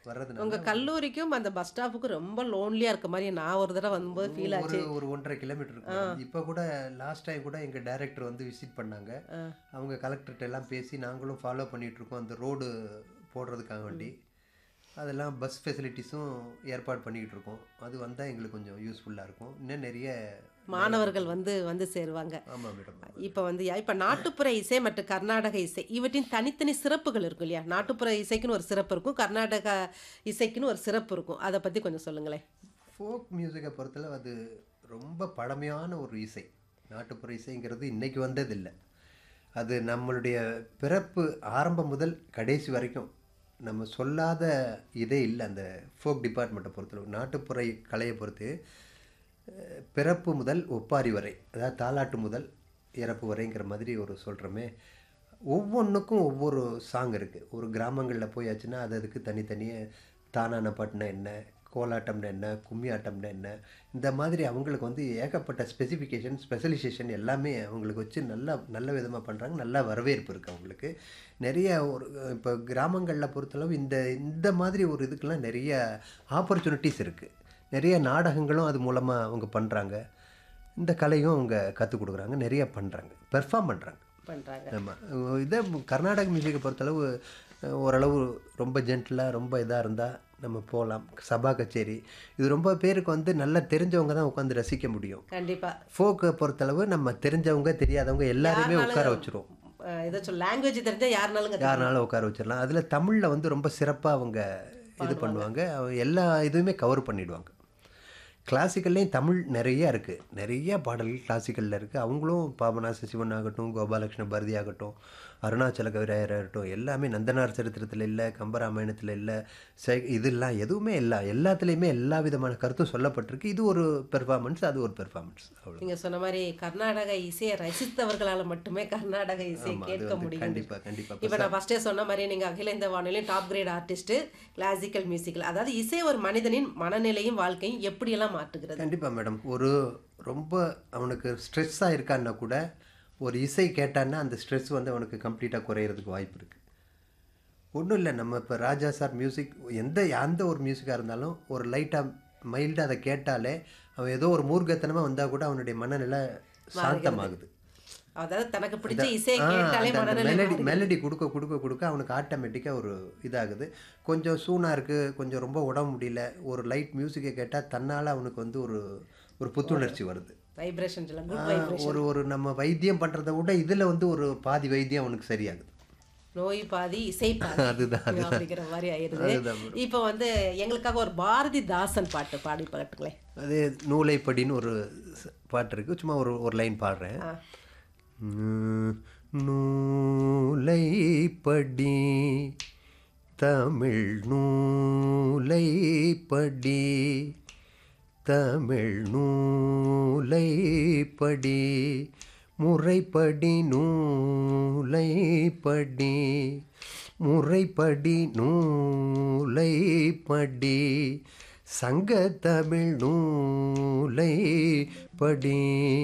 வர்றதுனால உங்க கல்லூரிக்கும் அந்த பஸ் ஸ்டாப்புக்கும் ரொம்ப லோன்லியா இருக்க மாதிரி நான் ஒரு தடவை வரும்போது ஃபீல் ஒரு ஆச்சு ஒரு ஒன்றரை கிலோமீட்டர் இருக்கும் இப்போ கூட லாஸ்ட் டைம் கூட எங்கள் டைரக்டர் வந்து விசிட் பண்ணாங்க அவங்க கலெக்டர்கிட்ட எல்லாம் பேசி நாங்களும் ஃபாலோ பண்ணிட்டு இருக்கோம் அந்த ரோடு போடுறதுக்காக வேண்டி அதெல்லாம் பஸ் ஃபெசிலிட்டிஸும் ஏற்பாடு பண்ணிக்கிட்டு இருக்கோம் அது வந்தால் எங்களுக்கு கொஞ்சம் யூஸ்ஃபுல்லாக இருக்கும் இன்னும் நிறைய மாணவர்கள் வந்து வந்து சேருவாங்க ஆமாம் மேடம் இப்போ வந்து இப்போ நாட்டுப்புற இசை மற்றும் கர்நாடக இசை இவற்றின் தனித்தனி சிறப்புகள் இருக்கும் இல்லையா நாட்டுப்புற இசைக்குன்னு ஒரு சிறப்பு இருக்கும் கர்நாடக இசைக்குன்னு ஒரு சிறப்பு இருக்கும் அதை பற்றி கொஞ்சம் சொல்லுங்களேன் ஃபோக் மியூசிக்கை பொறுத்தளவு அது ரொம்ப பழமையான ஒரு இசை நாட்டுப்புற இசைங்கிறது இன்னைக்கு வந்ததில்லை அது நம்மளுடைய பிறப்பு ஆரம்பம் முதல் கடைசி வரைக்கும் நம்ம சொல்லாத இதே இல்லை அந்த ஃபோக் டிபார்ட்மெண்ட்டை பொறுத்தளவு நாட்டுப்புற கலையை பொறுத்து அஹ், பிறப்பு முதல் ஒப்பாரி வரை அதாவது தாலாட்டு முதல் இறப்பு வரைங்கிற மாதிரி ஒரு சொல்கிறோமே ஒவ்வொன்றுக்கும் ஒவ்வொரு சாங் இருக்குது ஒரு கிராமங்களில் போயாச்சுன்னா அது அதுக்கு தனித்தனியே தானான பாட்டுனா என்ன கோலாட்டம்னா என்ன கும்மி ஆட்டம்னா என்ன இந்த மாதிரி அவங்களுக்கு வந்து ஏகப்பட்ட ஸ்பெசிஃபிகேஷன் ஸ்பெஷலைசேஷன் எல்லாமே அவங்களுக்கு வச்சு நல்லா நல்ல விதமாக பண்ணுறாங்க நல்ல வரவேற்பு இருக்குது அவங்களுக்கு நிறைய ஒரு இப்போ கிராமங்களில் பொறுத்தளவு இந்த இந்த மாதிரி ஒரு இதுக்கெல்லாம் நிறைய ஆப்பர்ச்சுனிட்டிஸ் இருக்குது நிறைய நாடகங்களும் அது மூலமாக அவங்க பண்ணுறாங்க இந்த கலையும் அவங்க கற்றுக் கொடுக்குறாங்க நிறைய பண்ணுறாங்க பெர்ஃபார்ம் பண்ணுறாங்க பண்ணுறாங்க ஆமாம் இதே கர்நாடக மியூசிக்கை பொறுத்தளவு அஹ், ஓரளவு ரொம்ப ஜென்டிலாக ரொம்ப இதாக இருந்தால் நம்ம போகலாம் சபா கச்சேரி இது ரொம்ப பேருக்கு வந்து நல்லா தெரிஞ்சவங்க தான் உட்காந்து ரசிக்க முடியும் கண்டிப்பா ஃபோக்கை பொறுத்தளவு நம்ம தெரிஞ்சவங்க தெரியாதவங்க எல்லாருமே உட்கார வச்சிருவோம் அஹ் இதை சொல் லாங்குவேஜ் தெரிஞ்சா யாருனாலும் கத்துக்கலாம். யாருனாலும் உட்கார வச்சிடலாம் அதில் தமிழில் வந்து ரொம்ப சிறப்பாக அவங்க இது பண்ணுவாங்க அவங்க எல்லா இதுவுமே கவர் பண்ணிடுவாங்க கிளாசிக்கல்லையும் தமிழ் நிறைய இருக்குது நிறைய பாடல்கள் கிளாசிக்கலில் இருக்குது அவங்களும் பாபநாச சிவன் ஆகட்டும் கோபாலகிருஷ்ண பாரதி ஆகட்டும் அருணாச்சல கவிராயர் ஆகட்டும் எல்லாமே நந்தனார் சரித்திரத்தில் இல்லை கம்பராமாயணத்தில் இல்லை சை இதெல்லாம் எதுவுமே இல்லை எல்லாத்துலேயுமே எல்லா விதமான கருத்தும் சொல்லப்பட்டிருக்கு இது ஒரு பெர்ஃபார்மன்ஸ் அது ஒரு பெர்ஃபார்மன்ஸ் அவ்வளோ நீங்க சொன்ன மாதிரி கர்நாடக இசையை ரசித்தவர்களால மட்டுமே கர்நாடக இசையை ஆமா, அது கேட்க வந்து முடியும் கண்டிப்பா, கண்டிப்பா. இப்போ நான் ஃபர்ஸ்டே சொன்ன மாதிரி நீங்க அகில இந்த வானிலையும் top great artist classical musical அதாவது இசை ஒரு மனிதனின் மனநிலையும் வாழ்க்கையும் எப்படியெல்லாம் மாற்றுகிறது கண்டிப்பாக மேடம் ஒரு ரொம்ப அவனுக்கு ஸ்ட்ரெஸ்ஸாக இருக்கான்னா கூட ஒரு இசை கேட்டான்னா அந்த ஸ்ட்ரெஸ் வந்து அவனுக்கு கம்ப்ளீட்டாக குறையிறதுக்கு வாய்ப்பு இருக்குது ஒன்றும் இல்லை நம்ம இப்போ ராஜா சார் மியூசிக் எந்த எந்த ஒரு மியூசிக்காக இருந்தாலும் ஒரு லைட்டாக மைல்டாக அதை கேட்டாலே அவன் ஏதோ ஒரு மூர்க்கத்தனமாக வந்தால் கூட அவனுடைய மனநிலை சாந்தமாகுது அதாவது தனக்கு பிடிச்ச இசையை கேட்டாலே மனநிலை மெலடி மெலடி கொடுக்க கொடுக்க கொடுக்க அவனுக்கு ஆட்டோமேட்டிக்காக ஒரு இதாகுது கொஞ்சம் சூனாக இருக்குது கொஞ்சம் ரொம்ப உடம்பு முடியல ஒரு லைட் மியூசிக்கை கேட்டால் தன்னால் அவனுக்கு வந்து ஒரு ஒரு புத்துணர்ச்சி வருது வைப்ரேஷன் சொல்ல குட் ஆ, வைப்ரேஷன் ஒரு ஒரு நம்ம வைத்தியம் பண்ணுறதை விட இதில் வந்து ஒரு பாதி வைத்தியம் அவனுக்கு சரியாகுது நோய் பாதி இசை பாதி அதுதான், அப்படிங்கிற மாதிரி ஆயிடுது அதுதான் இப்போ வந்து எங்களுக்காக ஒரு பாரதிதாசன் பாட்டு பாடி பாட்டுங்களேன் அது நூலைப்படின்னு ஒரு ச- பாட்டு இருக்குது சும்மா ஒரு ஒரு லைன் பாடுறேன் ஆ. உம், நூலைப்படி தமிழ் நூலைப்படி தமிழ் நூலைப்படி முறைப்படி நூலைப்படி முறைப்படி நூலைப்படி சங்க தமிழ் நூலைப்படி